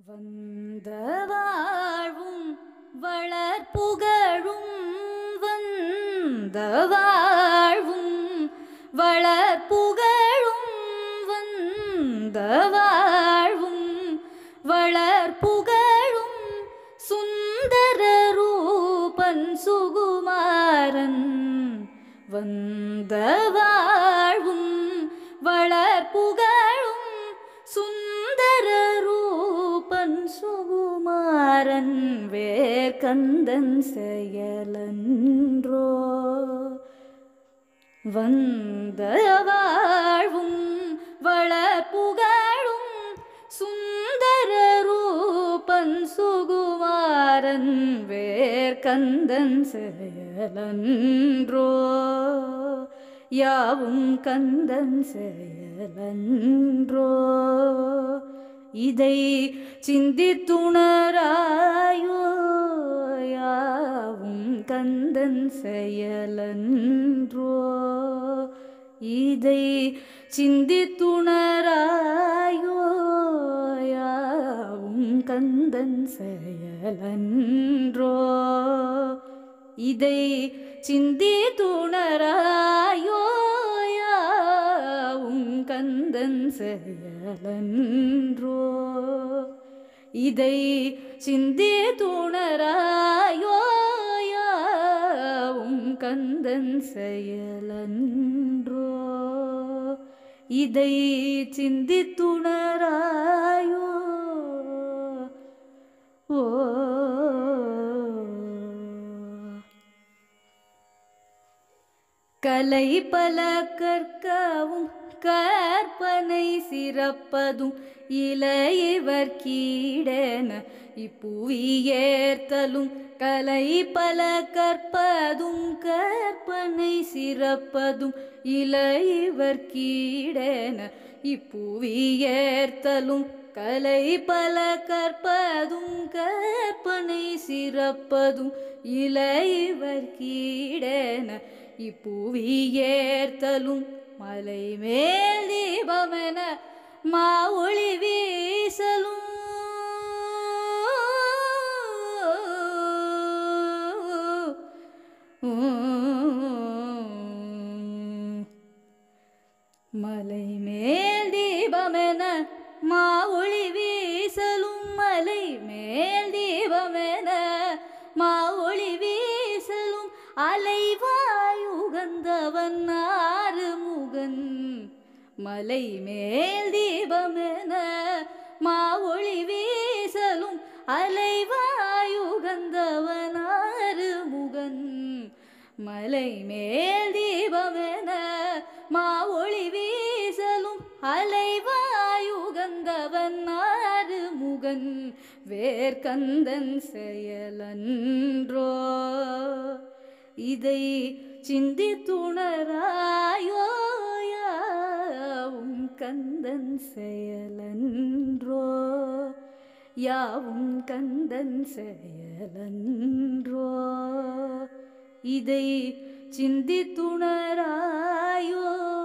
வந்த வாழ்வும் வளர்ப்புகழும் வந்த வாழ்வும் வளர்ப்புகழும் வந்த வாழ்வும் வளர்ப்புகழும் சுந்தர ரூபன் சுகுமாரன் வந்த வாழ்வும் வளர்ப்புகழும் சுந்தர ரூபன் சுகுமாரன் வேர்கந்தன் செயலன்றோ வந்த வாழ்வும் வளப்புகழும் சுந்தர ரூபன் சுகுமாரன் வேர்கந்தன் செயலன்றோ யாவும் கந்தன் செயலன்றோ இதை சிந்தித்துணராயோ யாவும் கந்தன் செயலன்றோ இதை சிந்தித்துணராயோ யாவும் கந்தன் செயலன்றோ இதை சிந்தித்துணராயோ யாவும் கந்தன் செயலன்றோ இதை சிந்தி துணராயோ யாவும் கந்தன் செயலன்றோ இதை சிந்தி துணராயோ ஓ கலை பல கற்கவும் கற்பனை சிறப்பதும் இளையவர் கீடென இப்புவியேர்த்தலும் கலை பல கற்பதும் கற்பனை சிறப்பதும் இளையவர் கீடென இப்புவியேர்த்தலும் கலை பல கற்பதும் கற்பனை சிறப்பதும் இளையவர் கீடென இப்புவியேர்த்தலும் மலை மேல் தீபமென மா ஒளி வீசலும் மலை மேல் தீபமென மா ஒளி வீசலும் மலை மேல் தீபமென மா ஒளி வீசலும் அலைவாயுகந்தவன் ஆறு முகன் மலை மேல் தீபமென மா ஒளி வீசலும் அலைவாயுகந்தவன் ஆறு முகன் மலை மேல் தீபமென மா ஒளி வீசலும் அலைவாயுகந்தவன் ஆறு முகன் வேர்கந்தன் செயலன்றோ இதை சிந்தி துணராயோ யாவும் கந்தன் செயலன்றோ யாவும் கந்தன் செயலன்றோ இதை சிந்தி துணராயோ